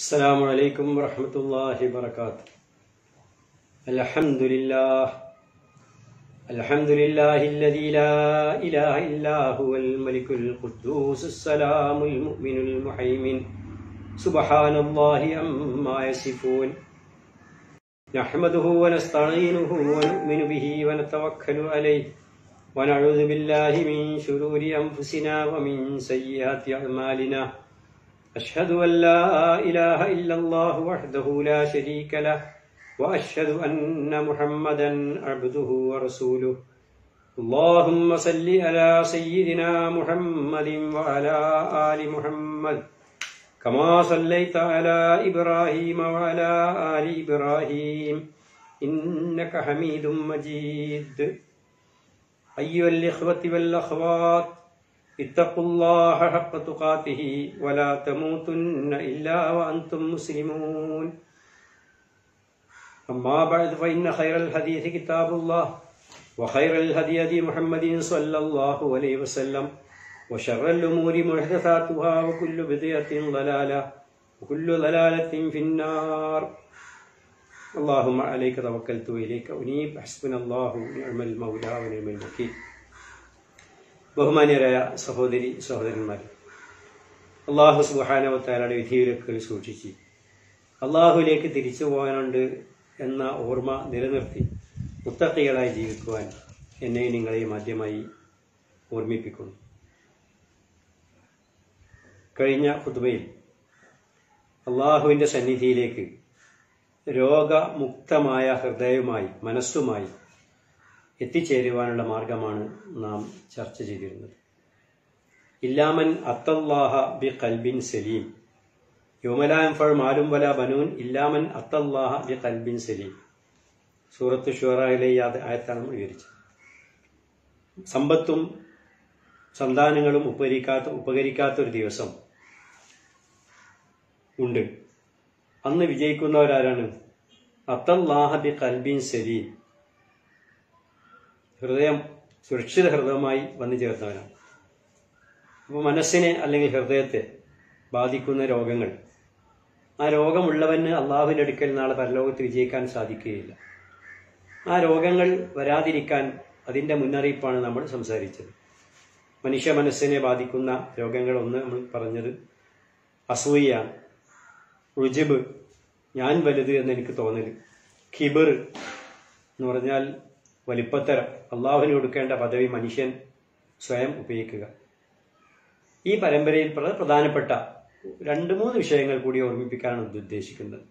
السلام عليكم ورحمة الله وبركاته الحمد لله الحمد لله الذي لا إله إلا هو الملك القدوس السلام المؤمن المحيمن سبحان الله عما يصفون نحمده ونستعينه ونؤمن به ونتوكل عليه ونعوذ بالله من شرور أنفسنا ومن سيئات أعمالنا أشهد أن لا إله إلا الله وحده لا شريك له وأشهد أن محمدا عبده ورسوله اللهم صل على سيدنا محمد وعلى آل محمد كما صليت على إبراهيم وعلى آل إبراهيم إنك حميد مجيد أيها الإخوة والأخوات اتقوا الله حق تقاته ولا تموتن إلا وأنتم مسلمون أما بعد فإن خير الحديث كتاب الله وخير الهدي هدي محمد صلى الله عليه وسلم وشر الأمور محدثاتها وكل بدعة ضلالة وكل ضلالة في النار اللهم عليك توكلت وإليك أنيب حسبنا الله ونعم المولى ونعم الوكيل ബഹുമാന്യരായ സഹോദരി സഹോദരന്മാർ അള്ളാഹു സുബാനവത്താലയുടെ വിധിവിലക്കുകൾ സൂക്ഷിച്ച് അള്ളാഹുലേക്ക് തിരിച്ചു പോകാനുണ്ട് എന്ന ഓർമ്മ നിലനിർത്തി മുത്തക്കികളായി ജീവിക്കുവാൻ എന്നെയും നിങ്ങളെയും ആദ്യമായി ഓർമ്മിപ്പിക്കുന്നു കഴിഞ്ഞ കുതുബയിൽ അള്ളാഹുവിൻ്റെ സന്നിധിയിലേക്ക് രോഗമുക്തമായ ഹൃദയവുമായി മനസ്സുമായി എത്തിച്ചേരുവാനുള്ള മാർഗമാണ് നാം ചർച്ച ചെയ്തിരുന്നത് ഇല്ലാമൻ അത്തല്ലാഹ ബി കൽബിൻ സലീം യോമലാം ഫൾ മാലും വല ബനൂൻ ഇല്ലാമൻ അത്തല്ലാഹ ബി കൽബിൻ സലീം സൂറത്ത് ഷുറായിലെ ഈ ആയത്താണ് നമ്മൾ വിവരിച്ചത് സമ്പത്തും സന്താനങ്ങളും ഉപകരിക്കാത്ത ഉപകരിക്കാത്ത ഒരു ദിവസം ഉണ്ട് അന്ന് വിജയിക്കുന്നവരാരാണ് അത്തല്ലാഹ ബി കൽബിൻ സലീം ഹൃദയം സുരക്ഷിത ഹൃദയമായി വന്നു ചേർന്നവനാണ് അപ്പോൾ മനസ്സിനെ അല്ലെങ്കിൽ ഹൃദയത്തെ ബാധിക്കുന്ന രോഗങ്ങൾ ആ രോഗമുള്ളവന് അള്ളാഹുവിൻ്റെ അടുക്കൽ നാളെ പരലോകത്ത് വിജയിക്കാൻ സാധിക്കുകയില്ല ആ രോഗങ്ങൾ വരാതിരിക്കാൻ അതിൻ്റെ മുന്നറിയിപ്പാണ് നമ്മൾ സംസാരിച്ചത് മനുഷ്യ മനസ്സിനെ ബാധിക്കുന്ന രോഗങ്ങളൊന്ന് നമ്മൾ പറഞ്ഞത് അസൂയാണ് റുജിബ് ഞാൻ വലുത് എന്ന് എനിക്ക് തോന്നൽ ഖിബർ എന്ന് പറഞ്ഞാൽ വലിപ്പത്തരം അള്ളാഹുവിന് കൊടുക്കേണ്ട പദവി മനുഷ്യൻ സ്വയം ഉപയോഗിക്കുക ഈ പരമ്പരയിൽ പ്രധാനപ്പെട്ട രണ്ട് മൂന്ന് വിഷയങ്ങൾ കൂടി ഓർമ്മിപ്പിക്കാനാണ് ഉദ്ദേശിക്കുന്നത്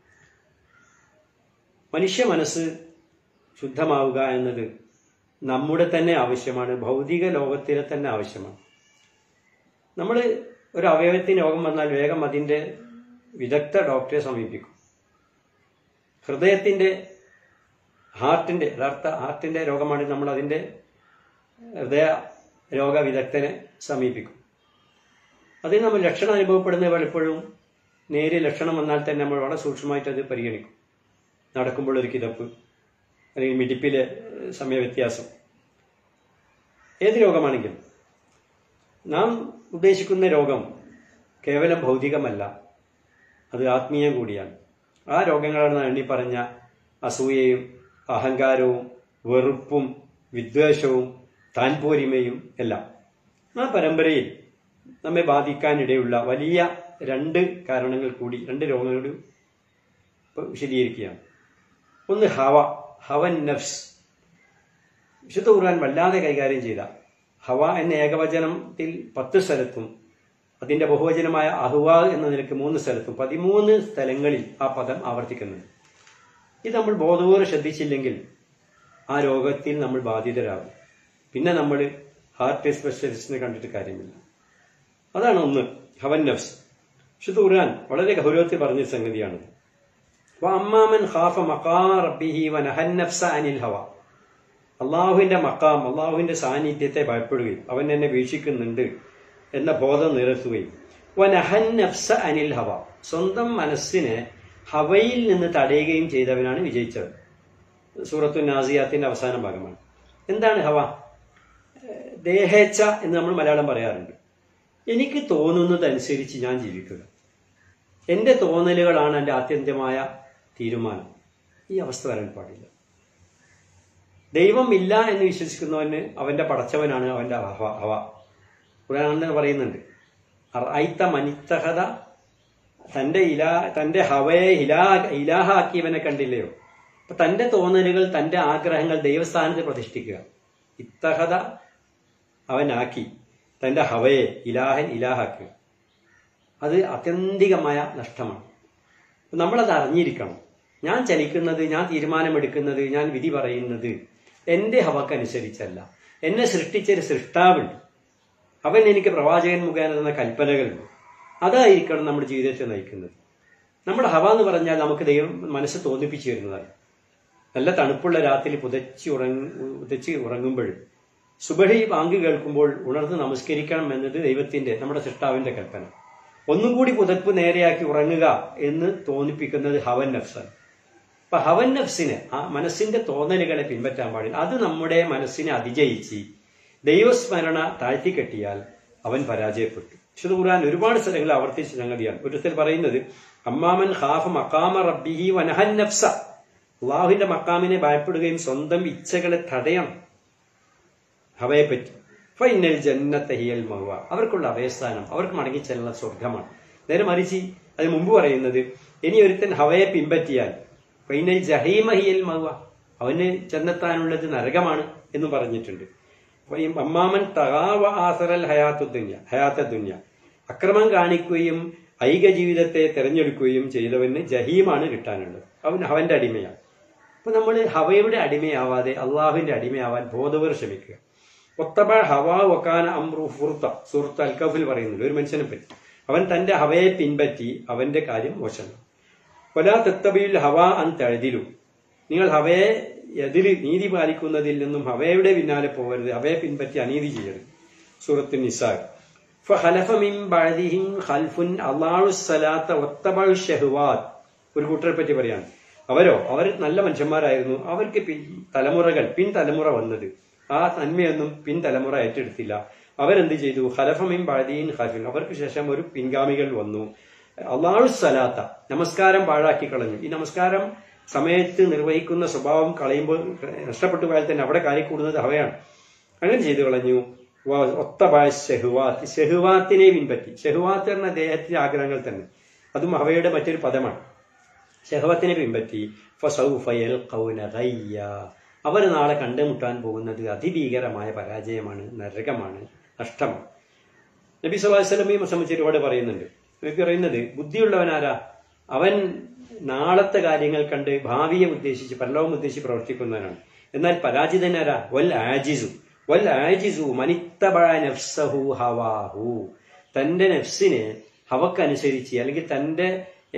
മനുഷ്യ മനസ്സ് ശുദ്ധമാവുക എന്നത് നമ്മുടെ തന്നെ ആവശ്യമാണ് ഭൗതിക ലോകത്തിലെ തന്നെ ആവശ്യമാണ് നമ്മൾ ഒരു അവയവത്തിന് രോഗം വന്നാൽ വേഗം അതിൻ്റെ വിദഗ്ധ ഡോക്ടറെ സമീപിക്കും ഹൃദയത്തിൻ്റെ ഹാർട്ടിന്റെ യഥാർത്ഥ ഹാർട്ടിന്റെ രോഗമാണെങ്കിൽ നമ്മൾ അതിന്റെ ഹൃദയ രോഗ വിദഗ്ധനെ സമീപിക്കും അതിന് നമ്മൾ ലക്ഷണം അനുഭവപ്പെടുന്നത് പലപ്പോഴും നേരിയ ലക്ഷണം വന്നാൽ തന്നെ നമ്മൾ വളരെ സൂക്ഷ്മമായിട്ട് അത് പരിഗണിക്കും നടക്കുമ്പോൾ ഒരു കിതപ്പ് അല്ലെങ്കിൽ മിടിപ്പിലെ സമയവ്യത്യാസം ഏത് രോഗമാണെങ്കിലും നാം ഉദ്ദേശിക്കുന്ന രോഗം കേവലം ഭൗതികമല്ല അത് ആത്മീയം കൂടിയാണ് ആ രോഗങ്ങളാണ് എണ്ണി പറഞ്ഞ അസൂയയും അഹങ്കാരവും വെറുപ്പും വിദ്വേഷവും താൻപോരിമയും എല്ലാം ആ പരമ്പരയിൽ നമ്മെ ബാധിക്കാനിടയുള്ള വലിയ രണ്ട് കാരണങ്ങൾ കൂടി രണ്ട് രോഗങ്ങളോട് വിശദീകരിക്കുകയാണ് ഒന്ന് ഹവ ഹവൻ നഫ്സ് വിശുദ്ധ ഖുർആൻ വല്ലാതെ കൈകാര്യം ചെയ്ത ഹവ എന്ന ഏകവചനത്തിൽ പത്ത് സ്ഥലത്തും അതിന്റെ ബഹുവചനമായ അഹുവ എന്ന നിലക്ക് മൂന്ന് സ്ഥലത്തും പതിമൂന്ന് സ്ഥലങ്ങളിൽ ആ പദം ആവർത്തിക്കുന്നുണ്ട് ഇത് നമ്മൾ ബോധപൂർവ്വം ശ്രദ്ധിച്ചില്ലെങ്കിൽ ആ രോഗത്തിൽ നമ്മൾ ബാധിതരാകും പിന്നെ നമ്മൾ ഹാർട്ട് സ്പെഷ്യലിസ്റ്റിനെ കണ്ടിട്ട് കാര്യമില്ല അതാണ് ഒന്ന് ഹവൻ നഫ്സ് വിശുദ്ധ ഖുർആൻ വളരെ ഗൗരവത്തിൽ പറഞ്ഞ സംഗതിയാണ് അമ്മാമൻ ഖാഫ മക്കാ റബ്ബിഹി വനഹൻ നഫ്സ അനിൽ ഹവ അള്ളാഹുവിന്റെ മക്കാം അള്ളാഹുവിന്റെ സാന്നിധ്യത്തെ ഭയപ്പെടുകയും അവൻ എന്നെ വീക്ഷിക്കുന്നുണ്ട് എന്ന ബോധം നിരത്തുകയും വനഹൻ നഫ്സ അനിൽ ഹവ സ്വന്തം മനസ്സിനെ ഹവയിൽ നിന്ന് തടയുകയും ചെയ്തവനാണ് വിജയിച്ചത് സൂറത്തു നാസിയാത്തിന്റെ അവസാന ഭാഗമാണ് എന്താണ് ഹവ ദേഹേച്ഛ എന്ന് നമ്മൾ മലയാളം പറയാറുണ്ട് എനിക്ക് തോന്നുന്നതനുസരിച്ച് ഞാൻ ജീവിക്കുക എന്റെ തോന്നലുകളാണ് എന്റെ ആത്യന്തികമായ തീരുമാനം ഈ അവസ്ഥ വരാൻ പാടില്ല ദൈവം ഇല്ല എന്ന് വിശ്വസിക്കുന്നവന് അവന്റെ പടച്ചവനാണ് അവന്റെ ഹവ ഹവ ഖുർആൻ പറയുന്നുണ്ട് ഐത്ത മനിത്തഹത തന്റെ ഇലാ തന്റെ ഹവയെ ഇലാ ഇലാഹാക്കിയവനെ കണ്ടില്ലയോ അപ്പൊ തന്റെ തോന്നലുകൾ തന്റെ ആഗ്രഹങ്ങൾ ദൈവസ്ഥാനത്ത് പ്രതിഷ്ഠിക്കുക ഇത്തഹത അവനാക്കി തന്റെ ഹവയെ ഇലാഹൻ ഇലാഹാക്കുക അത് അത്യന്തികമായ നഷ്ടമാണ് നമ്മളത് അറിഞ്ഞിരിക്കണം ഞാൻ ചലിക്കുന്നത് ഞാൻ തീരുമാനമെടുക്കുന്നത് ഞാൻ വിധി പറയുന്നത് എന്റെ ഹവക്കനുസരിച്ചല്ല എന്നെ സൃഷ്ടിച്ചൊരു സൃഷ്ടാവുണ്ട് അവൻ എനിക്ക് പ്രവാചകൻ മുഖേന തന്ന കൽപ്പനകളുണ്ട് അതായിരിക്കണം നമ്മുടെ ജീവിതത്തെ നയിക്കുന്നത് നമ്മുടെ ഹവ എന്ന് പറഞ്ഞാൽ നമുക്ക് ദൈവം മനസ്സ് തോന്നിപ്പിച്ചു വരുന്നതാണ് നല്ല തണുപ്പുള്ള രാത്രി പുതച്ച് ഉറങ്ങ പുതച്ച് ഉറങ്ങുമ്പോൾ സുബഹി ബാങ്ക് കേൾക്കുമ്പോൾ ഉണർന്ന് നമസ്കരിക്കണം എന്നത് ദൈവത്തിന്റെ നമ്മുടെ സൃഷ്ടാവിന്റെ കൽപ്പന ഒന്നും കൂടി പുതപ്പ് നേരെയാക്കി ഉറങ്ങുക എന്ന് തോന്നിപ്പിക്കുന്നത് ഹവൻ നഫ്സാണ് അപ്പൊ ഹവൻ നഫ്സിന് ആ മനസ്സിന്റെ തോന്നലുകളെ പിൻപറ്റാൻ പാടില്ല അത് നമ്മുടെ മനസ്സിനെ അതിജയിച്ച് ദൈവസ്മരണ താഴ്ത്തിക്കെട്ടിയാൽ അവൻ പരാജയപ്പെട്ടു വിശുദ്ധ ഖുർആൻ ഒരുപാട് സ്ഥലങ്ങളിൽ ആവർത്തിച്ച സംഗതിയാണ് ഒരു സ്ഥലം പറയുന്നത് അമ്മാമൻ ഖാഫ മക്കാമ റബ്ബിഹി വനഹൻ നഫ്സ അള്ളാഹുവിന്റെ മക്കാമിനെ ഭയപ്പെടുകയും സ്വന്തം ഇച്ഛകളെ തടയണം ഹവയെപ്പറ്റി ഫൈനൽ ജന്നത്തഹിയൽ മഹുവ അവർക്കുള്ള അഭയസ്ഥാനം അവർക്ക് മടങ്ങിച്ചെല്ലുന്ന സ്വർഗമാണ് നേരെ മറിച്ച് അത് മുമ്പ് പറയുന്നത് ഇനി ഒരുത്തൻ ഹവയെ പിൻപറ്റിയാൽ ഫൈനൽ ജഹീമഹിയൽ മഹുവ അവന് ചെന്നെത്താനുള്ളത് നരകമാണ് എന്ന് പറഞ്ഞിട്ടുണ്ട് അമ്മാമൻ തകാവ ആസറൽ ഹയാത്തു ദുന്യ ഹയാത്ത ദുന്യ അക്രമം കാണിക്കുകയും ഐക ജീവിതത്തെ തെരഞ്ഞെടുക്കുകയും ചെയ്തവന് ജഹീമാണ് കിട്ടാനുള്ളത് അവൻ അവന്റെ അടിമയാണ് അപ്പൊ നമ്മൾ ഹവയുടെ അടിമയാവാതെ അള്ളാഹുവിന്റെ അടിമയാവാൻ ബോധവർ ശ്രമിക്കുക ഒത്തബ ഹവ ഒക്കാൻ അമ്രു ഫുർത്ത സുഹൃത്ത് അൽക്കഫിൽ പറയുന്നുണ്ട് ഒരു മനുഷ്യനെ പറ്റി അവൻ തന്റെ ഹവയെ പിൻപറ്റി അവന്റെ കാര്യം മോശമാണ് കൊലാ തെത്തബിയിൽ ഹവ അൻ തഴുതിലു നിങ്ങൾ ഹവയെ എതിര് നീതി പാലിക്കുന്നതിൽ നിന്നും ഹവയുടെ പിന്നാലെ പോകരുത് ഹവയെ പിൻപറ്റി അനീതി ചെയ്യരുത് സൂറത്ത് നിസാർ فخلف من بعدهم خلف അള്ളാഹു സലാത്ത ഒത്തബഴു ഷഹുവാത്ത് ഒരു കൂട്ടരെ പറ്റി പറയാണ് അവരോ അവർ നല്ല മനുഷ്യന്മാരായിരുന്നു അവർക്ക് പിൻ തലമുറകൾ പിൻ തലമുറ വന്നത് ആ നന്മയൊന്നും പിൻ തലമുറ ഏറ്റെടുത്തില്ല അവരെന്ത് ചെയ്തു ഖലഫമിൻ ബാദീൻ ഖൽഫിൻ അവർക്ക് ശേഷം ഒരു പിൻഗാമികൾ വന്നു അള്ളാഹു സലാത്ത നമസ്കാരം പാഴാക്കി കളഞ്ഞു ഈ നമസ്കാരം സമയത്ത് നിർവഹിക്കുന്ന സ്വഭാവം കളയുമ്പോൾ നഷ്ടപ്പെട്ടു പോയാൽ തന്നെ അവിടെ കാര്യക്കൂടുന്നത് അവയാണ് അങ്ങനെ ചെയ്തു കളഞ്ഞു ഒത്തബായ ഷെഹുവാത്ത് ഷെഹുവാത്തിനെ പിൻപറ്റി ഷെഹുവാത്ത് എന്ന ദേഹത്തിന്റെ ആഗ്രഹങ്ങൾ തന്നെ അതും അവയുടെ മറ്റൊരു പദമാണ് ഷെഹവത്തിനെ പിൻപറ്റി ഫസൗഫയൽ കൗനകയ്യ അവർ നാളെ കണ്ടുമുട്ടാൻ പോകുന്നത് അതിഭീകരമായ പരാജയമാണ് നരകമാണ് നഷ്ടമാണ് നബി സ്വലാഹു സ്വലമയും സംബന്ധിച്ച് ഒരുപാട് പറയുന്നുണ്ട് നബി പറയുന്നത് ബുദ്ധിയുള്ളവനാരാ അവൻ നാളത്തെ കാര്യങ്ങൾ കണ്ട് ഭാവിയെ ഉദ്ദേശിച്ച് പരലോകം ഉദ്ദേശിച്ച് പ്രവർത്തിക്കുന്നവനാണ് എന്നാൽ പരാജിതനാരാ വൽ ആജിസു വൽ ആജിസു മനിത്തബഴ നഫ്സഹു ഹവാഹു തന്റെ നഫ്സിനെ ഹവക്കനുസരിച്ച് അല്ലെങ്കിൽ തന്റെ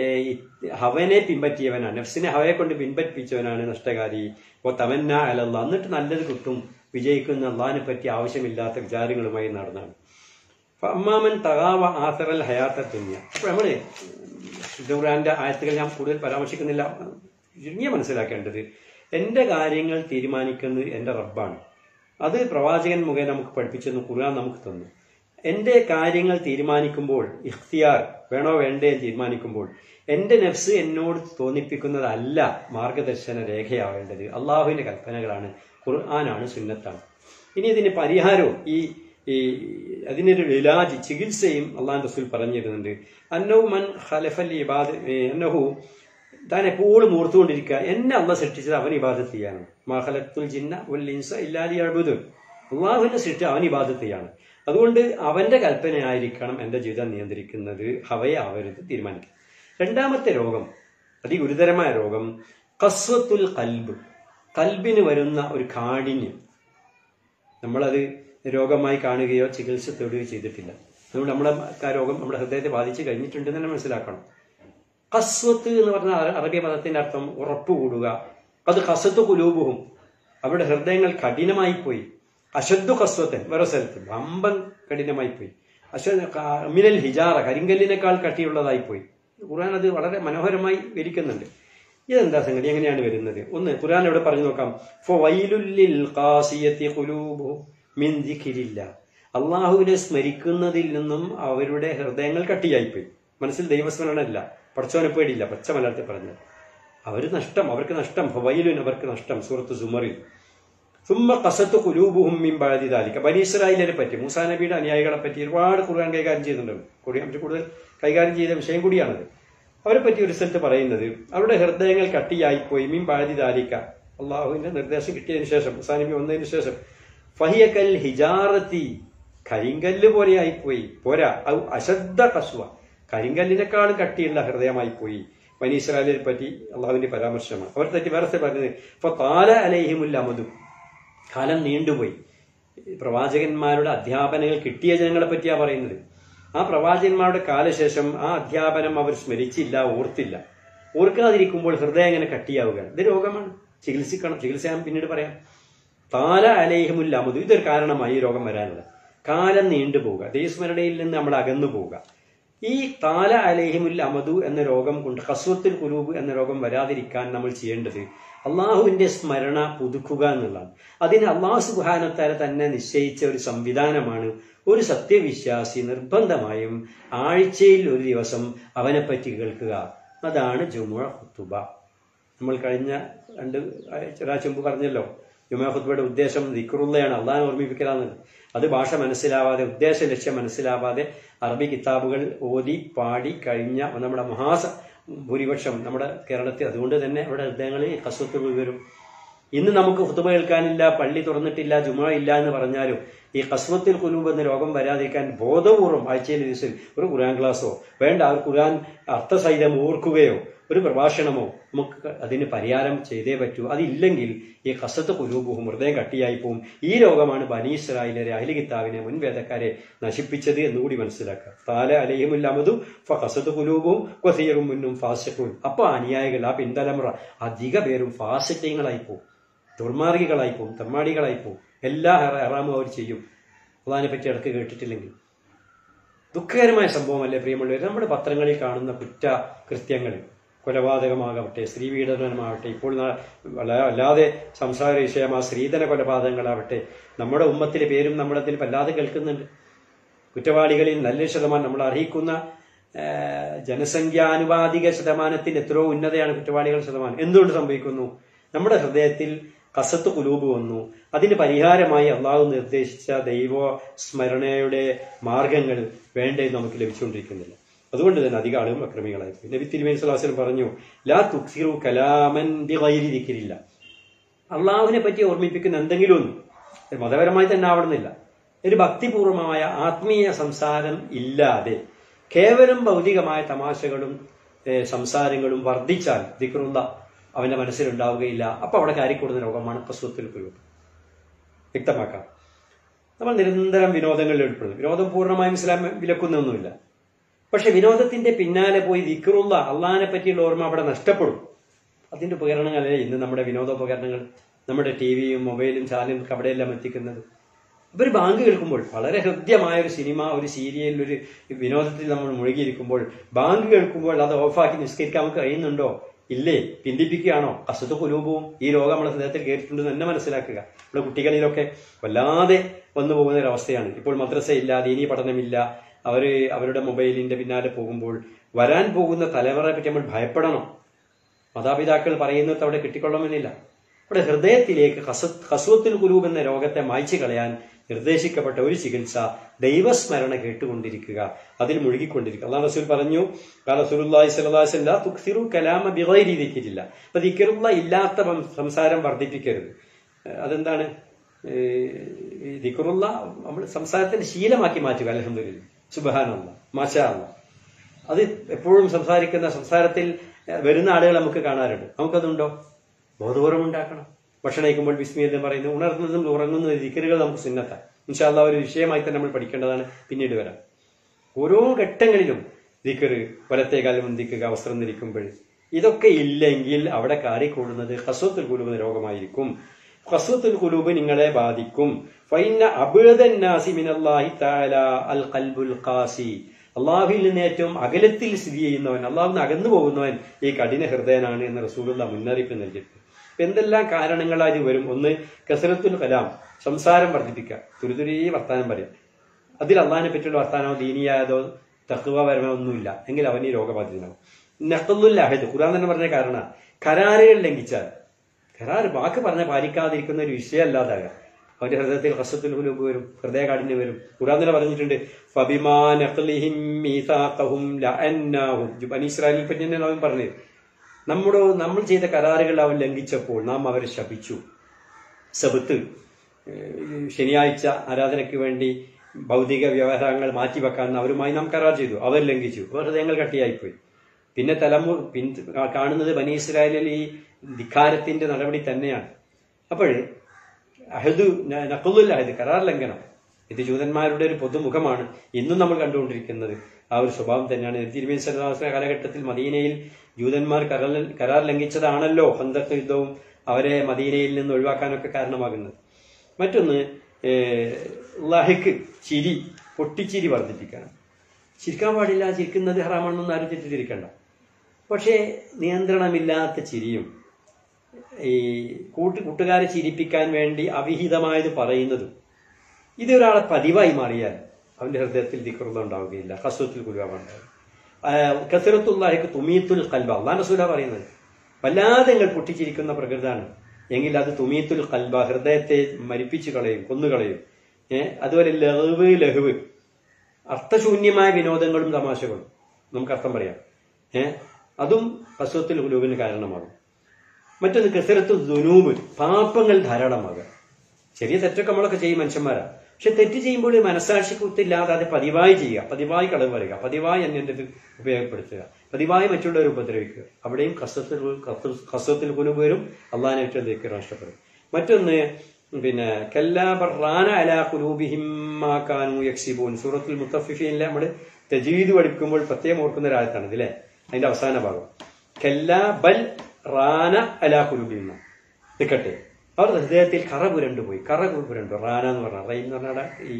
ഹവനെ പിൻപറ്റിയവനാണ് നഫ്സിനെ ഹവയെ കൊണ്ട് പിൻപറ്റിച്ചവനാണ് നഷ്ടകാരി ഓ തമന്ന അലല്ല എന്നിട്ട് നല്ലത് കിട്ടും വിജയിക്കുന്ന അള്ളഹാനെ പറ്റി ആവശ്യമില്ലാത്ത വിചാരങ്ങളുമായി നടന്നാണ് അപ്പൊ അമ്മാമൻ തകാവ ആസറൽ ഹയാത്ത തുന്യ അപ്പൊ നമ്മള് ഖുർആന്റെ ആയത്തുകൾ ഞാൻ കൂടുതൽ പരാമർശിക്കുന്നില്ല ചുരുങ്ങിയ മനസ്സിലാക്കേണ്ടത് എന്റെ കാര്യങ്ങൾ തീരുമാനിക്കുന്നത് എന്റെ റബ്ബാണ് അത് പ്രവാചകൻ മുഖേന നമുക്ക് പഠിപ്പിച്ചെന്ന് ഖുർആൻ നമുക്ക് തന്നു എന്റെ കാര്യങ്ങൾ തീരുമാനിക്കുമ്പോൾ ഇഖ്തിയാർ വേണോ വേണ്ടേ എന്ന് തീരുമാനിക്കുമ്പോൾ എന്റെ നഫ്സ് എന്നോട് തോന്നിപ്പിക്കുന്നതല്ല മാർഗദർശന രേഖയാവേണ്ടത് അള്ളാഹുവിന്റെ കൽപ്പനകളാണ് ഖുർആനാണ് സുന്നത്താണ് ഇനി ഇതിന് പരിഹാരവും ഈ ഈ അതിനൊരു ഇലാജ് ചികിത്സയും അള്ളാഹ് റസൂൽ പറഞ്ഞിരുന്നുണ്ട് അന്നഹു മൻ ഖലഫൽ ഇബാദ് അന്നഹു താൻ എപ്പോഴും ഓർത്തുകൊണ്ടിരിക്കുക എന്നെ അള്ള സൃഷ്ടിച്ചത് അവൻ ഇബാദത്ത് ചെയ്യാനാണ് മഹലത്തുൽ ജിന്ന ഉൽ ഇൻസ ഇല്ലാലി അഴുതും അള്ളാഹുവിനെ സൃഷ്ടിച്ച അവൻ ഇബാദത്ത് ചെയ്യാണ് അതുകൊണ്ട് അവന്റെ കൽപ്പനയായിരിക്കണം എന്റെ ജീവിതം നിയന്ത്രിക്കുന്നത് ഹവയെ ആവരുത് തീരുമാനിക്കുക രണ്ടാമത്തെ രോഗം അതിഗുരുതരമായ രോഗം കസ്വത്തുൽ കൽബ് കൽബിന് വരുന്ന ഒരു കാഠിന്യം നമ്മളത് രോഗമായി കാണുകയോ ചികിത്സ തേടുകയോ ചെയ്തിട്ടില്ല അതുകൊണ്ട് നമ്മുടെ ആ രോഗം നമ്മുടെ ഹൃദയത്തെ ബാധിച്ച് കഴിഞ്ഞിട്ടുണ്ടെന്ന് തന്നെ മനസ്സിലാക്കണം കസ്വത്ത് എന്ന് പറഞ്ഞ അറബി പദത്തിന്റെ അർത്ഥം ഉറപ്പ് കൂടുക അത് കസത്ത് കുലൂബുഹും അവരുടെ ഹൃദയങ്ങൾ കഠിനമായി പോയി അശദ്ദു കസ്വത്തൻ വേറെ സ്ഥലത്ത് വമ്പൻ കഠിനമായി പോയി അശ മിനൽ ഹിജാറ കരിങ്കല്ലിനേക്കാൾ കട്ടിയുള്ളതായി പോയി ഖുർആൻ അത് വളരെ മനോഹരമായി വിരിക്കുന്നുണ്ട് ഇതെന്താ സംഗതി എങ്ങനെയാണ് വരുന്നത് ഒന്ന് ഖുർആൻ ഇവിടെ പറഞ്ഞു നോക്കാം ഫോ വൈലുല്ലിൽ ഖാസിയത്തി ഖുലൂബു മിൻ ദിക്രില്ല അള്ളാഹുവിനെ സ്മരിക്കുന്നതിൽ നിന്നും അവരുടെ ഹൃദയങ്ങൾ കട്ടിയായിപ്പോയി മനസ്സിൽ ദൈവസ്മരണ ഇല്ല പടച്ചോനെ പേടിയില്ല പച്ച മലയാളത്തിൽ പറഞ്ഞത് അവര് നഷ്ടം അവർക്ക് നഷ്ടം ഫവൈലുൻ അവർക്ക് നഷ്ടം സൂറത്ത് സുമറിൽ സുമ്മ കസത്ത് കുലൂബുഹും മിൻ ബാദി ദാലിക ബനി ഇസ്രായേലിനെ പറ്റി മൂസാ നബിയുടെ അനുയായികളെ പറ്റി ഒരുപാട് ഖുർആൻ കൈകാര്യം ചെയ്യുന്നുണ്ട് ഖുർആൻ അവർ കൂടുതൽ കൈകാര്യം ചെയ്ത വിഷയം കൂടിയാണത് അവരെ പറ്റി ഒരു സ്ഥലത്ത് പറയുന്നത് അവരുടെ ഹൃദയങ്ങൾ കട്ടിയായിപ്പോയി മീൻ ബാദി ദാലിക്ക അള്ളാഹുവിന്റെ നിർദ്ദേശം കിട്ടിയതിനു ശേഷം മൂസാ നബി വന്നതിന് ശേഷം ഫഹിയക്കൽ ഹിജാറത്തി കരിങ്കല്ല് പോലെയായിപ്പോയി പോരാ ഔ അശദ്ധ കസുവ കരിങ്കല്ലിനേക്കാളും കട്ടിയുള്ള ഹൃദയമായി പോയി ബനി ഇസ്രായേലിനെ പറ്റി അള്ളാഹുവിന്റെ പരാമർശമാണ് അവരെ പറ്റി വേറെ സ്ഥലത്ത് പറഞ്ഞത് ഇപ്പൊ താല അലൈഹിമുല്ല അമതു കാലം നീണ്ടുപോയി പ്രവാചകന്മാരുടെ അധ്യാപനങ്ങൾ കിട്ടിയ ജനങ്ങളെ പറ്റിയാ പറയുന്നത് ആ പ്രവാചകന്മാരുടെ കാലശേഷം ആ അധ്യാപനം അവർ സ്മരിച്ചില്ല ഓർത്തില്ല ഓർക്കാതിരിക്കുമ്പോൾ ഹൃദയം എങ്ങനെ കട്ടിയാവുകയാണ് ഇത് രോഗമാണ് ചികിത്സിക്കണം ചികിത്സ ഞാൻ പിന്നീട് പറയാം താല അലേഹിമുല്ല അമുദ് ഇതൊരു കാരണമായി ഈ രോഗം വരാനുള്ളത് കാലം നീണ്ടുപോവുക ദൈവസ്മരണയിൽ നിന്ന് നമ്മൾ അകന്നു പോവുക ഈ താല അലേഹിമുൽ അമദു എന്ന രോഗം കൊണ്ട് ഹസ്വത്തുൽ കുലൂബ് എന്ന രോഗം വരാതിരിക്കാൻ നമ്മൾ ചെയ്യേണ്ടത് അള്ളാഹുവിന്റെ സ്മരണ പുതുക്കുക എന്നുള്ളതാണ് അതിന് അള്ളാഹു സുബാനത്താല തന്നെ നിശ്ചയിച്ച ഒരു സംവിധാനമാണ് ഒരു സത്യവിശ്വാസി നിർബന്ധമായും ആഴ്ചയിൽ ഒരു ദിവസം അവനെപ്പറ്റി കേൾക്കുക അതാണ് ജുമുഅ ഖുത്തുബ നമ്മൾ കഴിഞ്ഞ രണ്ട് ആഴ്ച മുമ്പ് പറഞ്ഞല്ലോ ജുമാ ഖുത്ബയുടെ ഉദ്ദേശം ദിക്റുള്ളയാണ് അള്ളാഹിനെ ഓർമ്മിപ്പിക്കലാന്ന് അത് ഭാഷ മനസ്സിലാവാതെ ഉദ്ദേശ ലക്ഷ്യം മനസ്സിലാവാതെ അറബി കിതാബുകൾ ഓതി പാടി കഴിഞ്ഞ നമ്മുടെ മഹാസ ഭൂരിപക്ഷം നമ്മുടെ കേരളത്തിൽ അതുകൊണ്ട് തന്നെ അവിടെ ഹൃദയങ്ങളിൽ കസ്വത്തുകൾ വരും ഇന്ന് നമുക്ക് ഫുത്തുബ കേൾക്കാനില്ല പള്ളി തുറന്നിട്ടില്ല ജുമ ഇല്ല എന്ന് പറഞ്ഞാലും ഈ കസ്വത്തിൽ കുലൂബ് എന്ന രോഗം വരാതിരിക്കാൻ ബോധപൂർവം ആഴ്ചയിൽ ദിവസം ഒരു ഖുർആൻ ക്ലാസ്സോ വേണ്ട ആ ഖുർആൻ അർത്ഥസഹിതം ഓർക്കുകയോ ഒരു പ്രഭാഷണമോ നമുക്ക് അതിന് പരിഹാരം ചെയ്തേ പറ്റൂ അതില്ലെങ്കിൽ ഈ കസത്ത് കുലൂബും ഹൃദയം കട്ടിയായി പോവും ഈ രോഗമാണ് ബനീസ്രായിലെ അഹിലി കിതാബിനെ മുൻവേദക്കാരെ നശിപ്പിച്ചത് എന്നുകൂടി മനസ്സിലാക്കുക താല അലയുമില്ലാമതു കസത്ത് കുലൂബും കൊസീറും മുന്നും ഫാസിഖും അപ്പൊ അനുയായികൾ ആ പിന്തലമുറ അധിക പേരും ഫാസിറ്റങ്ങളായി പോവും ദുർമാർഗികളായി പോവും തെമ്മാടികളായി പോവും എല്ലാ ഹറാമും അവർ ചെയ്യും അള്ളഹാനെ പറ്റി ഇടക്ക് കേട്ടിട്ടില്ലെങ്കിൽ ദുഃഖകരമായ സംഭവമല്ലേ പ്രിയമുള്ളവർ നമ്മുടെ പത്രങ്ങളിൽ കാണുന്ന കുറ്റ കൃത്യങ്ങൾ കൊലപാതകമാകട്ടെ സ്ത്രീപീഡനമാകട്ടെ ഇപ്പോൾ വല്ലാതെ സംസാര വിഷയം ആ സ്ത്രീധന കൊലപാതകങ്ങളാവട്ടെ നമ്മുടെ ഉമ്മത്തിലെ പേരും നമ്മളതിൽ വല്ലാതെ കേൾക്കുന്നുണ്ട് കുറ്റവാളികളിൽ നല്ലൊരു ശതമാനം നമ്മൾ അറിയിക്കുന്ന ജനസംഖ്യാനുപാതിക ശതമാനത്തിൽ എത്രയോ ഉന്നതയാണ് കുറ്റവാളികളുടെ ശതമാനം എന്തുകൊണ്ട് സംഭവിക്കുന്നു നമ്മുടെ ഹൃദയത്തിൽ കസത്ത് കുലൂബ് വന്നു അതിന് പരിഹാരമായി അള്ളാഹു നിർദ്ദേശിച്ച ദൈവ സ്മരണയുടെ മാർഗങ്ങൾ വേണ്ടത് നമുക്ക് ലഭിച്ചുകൊണ്ടിരിക്കുന്നില്ല അതുകൊണ്ട് തന്നെ അധിക ആളുകളും അക്രമികളായി പോയി നബി തിരുമേനി സ്വലാസൻ പറഞ്ഞു ലാ തുക്സിറു കലാമൻ ദിക്കില്ല അള്ളാഹുവിനെ പറ്റി ഓർമ്മിപ്പിക്കുന്ന എന്തെങ്കിലും ഒന്ന് മതപരമായി തന്നെ ആവണമെന്നില്ല ഒരു ഭക്തിപൂർവമായ ആത്മീയ സംസാരം ഇല്ലാതെ കേവലം ഭൗതികമായ തമാശകളും സംസാരങ്ങളും വർദ്ധിച്ചാൽ ദിക്റുള്ള അവന്റെ മനസ്സിലുണ്ടാവുകയില്ല അപ്പൊ അവിടെ കാര്യക്കൂടുന്ന രോഗമാണ് പ്രസ്വത്തിൽ കുരുവ് വ്യക്തമാക്കാം നമ്മൾ നിരന്തരം വിനോദങ്ങളിൽ ഏർപ്പെടുന്നു വിനോദം പൂർണ്ണമായും ഇസ്ലാം വിലക്കുന്നൊന്നുമില്ല പക്ഷെ വിനോദത്തിന്റെ പിന്നാലെ പോയി ദിക്റുള്ള അള്ളഹാനെ പറ്റിയുള്ള ഓർമ്മ അവിടെ നഷ്ടപ്പെടും അതിന്റെ ഉപകരണങ്ങളല്ലേ ഇന്ന് നമ്മുടെ വിനോദോപകരണങ്ങൾ നമ്മുടെ ടി വിയും മൊബൈലും ചാനലും അവിടെയെല്ലാം എത്തിക്കുന്നത് ഒരു ബാങ്ക് കേൾക്കുമ്പോൾ വളരെ ഹൃദ്യമായ ഒരു സിനിമ ഒരു സീരിയൽ ഒരു വിനോദത്തിൽ നമ്മൾ മുഴുകിയിരിക്കുമ്പോൾ ബാങ്ക് കേൾക്കുമ്പോൾ അത് ഓഫാക്കി നിസ്കരിക്കാൻ നമുക്ക് കഴിയുന്നുണ്ടോ ഇല്ലേ പിന്തിപ്പിക്കുകയാണോ അസുഖ കുലൂപവും ഈ രോഗം നമ്മുടെ ഹൃദയത്തിൽ കയറിയിട്ടുണ്ടെന്ന് തന്നെ മനസ്സിലാക്കുക നമ്മുടെ കുട്ടികളിലൊക്കെ വല്ലാതെ വന്നു പോകുന്ന ഒരു അവസ്ഥയാണ് ഇപ്പോൾ മദ്രസ ഇല്ല ദീനീ പഠനമില്ല അവര് അവരുടെ മൊബൈലിന്റെ പിന്നാലെ പോകുമ്പോൾ വരാൻ പോകുന്ന തലമുറയെ പറ്റി നമ്മൾ ഭയപ്പെടണം മാതാപിതാക്കൾ പറയുന്നത് അവിടെ കിട്ടിക്കൊള്ളണമെന്നില്ല അവിടെ ഹൃദയത്തിലേക്ക് ഹസുവത്തിൽ കുലൂബ് എന്ന രോഗത്തെ മായ്ച്ചു കളയാൻ നിർദ്ദേശിക്കപ്പെട്ട ഒരു ചികിത്സ ദൈവസ്മരണ കേട്ടുകൊണ്ടിരിക്കുക അതിൽ മുഴുകിക്കൊണ്ടിരിക്കുക അള്ളാഹ് റസൂൽ പറഞ്ഞു റസൂലുള്ളാഹി സ്വല്ലല്ലാഹു അലൈഹി വസല്ലം തുക്സിറു കലാമ ബിഗൈരി ദിക്രില്ല അപ്പൊ ദിക്റുള്ള ഇല്ലാത്ത സംസാരം വർദ്ധിപ്പിക്കരുത് അതെന്താണ് ദിക്റുള്ള നമ്മൾ സംസാരത്തിന്റെ ശീലമാക്കി മാറ്റുക അലഹമില്ല സുബഹാനുള്ള മാഷാ അത് എപ്പോഴും സംസാരിക്കുന്ന സംസാരത്തിൽ വരുന്ന ആളുകൾ നമുക്ക് കാണാറുണ്ട് നമുക്കതുണ്ടോ ബോധപൂർവം ഉണ്ടാക്കണം ഭക്ഷണം കഴിക്കുമ്പോൾ വിസ്മി എന്ന് പറയുന്നത് ഉണർന്നതും ഉറങ്ങുന്നതും ദിക്കറുകൾ നമുക്ക് സുന്നത്താണ് ഇൻഷാല്ല ഒരു വിഷയമായി തന്നെ നമ്മൾ പഠിക്കേണ്ടതാണ് പിന്നീട് വരാം ഓരോ ഘട്ടങ്ങളിലും ദിക്കറ് വലത്തേകാലം മുന്തിക്കുക വസ്ത്രം ധരിക്കുമ്പോൾ ഇതൊക്കെ ഇല്ലെങ്കിൽ അവിടെ കാറിക്കൂടുന്നത് ഹസ്വത്തുൽ കുലൂബ് രോഗമായിരിക്കും ഹസ്വത്തുൽ കുലൂബ് നിങ്ങളെ ബാധിക്കും ഫൈന അബുദന്നാസി മിനല്ലാഹി തആല അൽ ഖൽബുൽ ഖാസി അള്ളാഹുവിൽ നിന്ന് ഏറ്റവും അകലത്തിൽ സ്ഥിതി ചെയ്യുന്നവൻ അള്ളാഹുവിന് അകന്നു പോകുന്നവൻ ഈ കഠിന ഹൃദയനാണ് എന്ന് റസൂലുള്ള മുന്നറിയിപ്പ് നൽകിയിട്ടുണ്ട് എന്തെല്ലാം കാരണങ്ങളായി ഇത് വരും ഒന്ന് കസരത്തുൽ കലാം സംസാരം വർദ്ധിപ്പിക്കുക തുരുതുരീ വർത്താനം പറയാം അതിൽ അള്ളാഹിനെ പറ്റിയുള്ള വർത്താനോ ദീനിയായതോ തത്വപരമൊന്നുമില്ല എങ്കിൽ അവൻ ഈ രോഗബാധിതനാവും നഖലുൽ അഹദ് ഖുർആൻ തന്നെ പറഞ്ഞ കാരണം കരാറുകൾ ലംഘിച്ചാൽ കരാർ വാക്ക് പറഞ്ഞ പാലിക്കാതിരിക്കുന്ന ഒരു വിഷയമല്ലാതാകുക അവന്റെ ഹൃദയത്തിൽ ഹസത്തിൽ ഹുലൂബ് വരും ഹൃദയകാഠിന്യം വരും ഖുർആൻ തന്നെ പറഞ്ഞിട്ടുണ്ട് ഫബിമാ നഖ്ലിഹിം മീസാഖഹും ലഅന്നാഹും ബനി ഇസ്രായേലിൽ പറ്റി തന്നെ അവൻ പറഞ്ഞത് നമ്മുടെ നമ്മൾ ചെയ്ത കരാറുകൾ അവൻ ലംഘിച്ചപ്പോൾ നാം അവരെ ശപിച്ചു സബത്ത് ഏഹ് ശനിയാഴ്ച ആരാധനയ്ക്ക് വേണ്ടി ഭൗതിക വ്യവഹാരങ്ങൾ മാറ്റിവെക്കാൻ അവരുമായി നാം കരാർ ചെയ്തു അവർ ലംഘിച്ചു അവർ ഹൃദയങ്ങൾ കട്ടിയായിപ്പോയി പിന്നെ തലമു പിൻ കാണുന്നത് ബനി ഇസ്രായേലിൽ ഈ ധിക്കാരത്തിന്റെ നടപടി തന്നെയാണ് അപ്പോൾ അഹദു നക്കുല്ല അഹദ് കരാർ ലംഘനം ഇത് ജൂതന്മാരുടെ ഒരു പൊതുമുഖമാണ് ഇന്നും നമ്മൾ കണ്ടുകൊണ്ടിരിക്കുന്നത് ആ ഒരു സ്വഭാവം തന്നെയാണ് തിരുമേനി സല്ലാസ്ല കാലഘട്ടത്തിൽ മദീനയിൽ ജൂതന്മാർ കരാർ കരാർ ലംഘിച്ചതാണല്ലോ ഹന്തക്ക് യുദ്ധവും അവരെ മദീനയിൽ നിന്ന് ഒഴിവാക്കാനൊക്കെ കാരണമാകുന്നത് മറ്റൊന്ന് ലഹക്ക് ചിരി പൊട്ടിച്ചിരി വർദ്ധിപ്പിക്കണം ചിരിക്കാൻ പാടില്ല ചിരിക്കുന്നത് ഹറാമാണെന്നൊന്നും ആരും തെറ്റിദ്ധരിക്കണ്ട പക്ഷേ നിയന്ത്രണമില്ലാത്ത ചിരിയും ഈ കൂട്ട് കൂട്ടുകാരെ ചിരിപ്പിക്കാൻ വേണ്ടി അവിഹിതമായത് പറയുന്നതും ഇതൊരാളെ പതിവായി മാറിയാൽ അവന്റെ ഹൃദയത്തിൽ ദിക്റുള്ള ഉണ്ടാവുകയില്ല ഹസ്വത്തിൽ കുരുവാണ്ടാവും കസരത്തുള്ളാഹിക്ക് തുമീത്തുൽ കൽബ അള്ളാൻ റസൂല പറയുന്നത് വല്ലാതെ നിങ്ങൾ പൊട്ടിച്ചിരിക്കുന്ന പ്രകൃതാണ് എങ്കിൽ അത് തുമീത്തുൽ കൽബ ഹൃദയത്തെ മരിപ്പിച്ചു കളയും കൊന്നുകളയും ഏഹ് അതുപോലെ ലഹവ് ലഹുവ് അർത്ഥശൂന്യമായ വിനോദങ്ങളും തമാശകളും നമുക്ക് അർത്ഥം പറയാം ഏഹ് അതും ഹസ്വത്തിൽ കുലൂബിന് കാരണമാകും മറ്റൊന്ന് കസരത്ത് ദുനൂബ് പാപങ്ങൾ ധാരാളമാകുക ചെറിയ തെറ്റൊക്കെ നമ്മളൊക്കെ ചെയ്യും മനുഷ്യന്മാരാ പക്ഷെ തെറ്റ് ചെയ്യുമ്പോൾ മനസാക്ഷി കുത്തില്ലാതെ അത് പതിവായി ചെയ്യുക പതിവായി കളവ് പറയുക പതിവായി അന്യന്റെ ഉപയോഗപ്പെടുത്തുക പതിവായി മറ്റുള്ളവരെ ഉപദ്രവിക്കുക അവിടെയും കസത്തിൽ കസത്തിൽ കുലുബ് വരും അള്ളാഹിനെ ഏറ്റവും നഷ്ടപ്പെടും മറ്റൊന്ന് പിന്നെ കല്ലാബറാന അല കുലൂബിഹിമാക്കാനു യക്സിബൂൻ സൂറത്തുൽ മുത്തഫിഫിനിലെ നമ്മൾ തജീദ് പഠിക്കുമ്പോൾ പ്രത്യേകം ഓർക്കുന്ന ഒരാളത്താണ് ഇതിലെ അതിന്റെ അവസാന ഭാഗം കല്ലാ ബൽ റാന അല കുലൂബിഹിമ നിൽക്കട്ടെ അവർ ഹൃദയത്തിൽ കറ പുരണ്ടു പോയി കറ പുരണ്ടു റാന എന്ന് പറഞ്ഞ റൈൻ എന്ന് പറഞ്ഞാൽ ഈ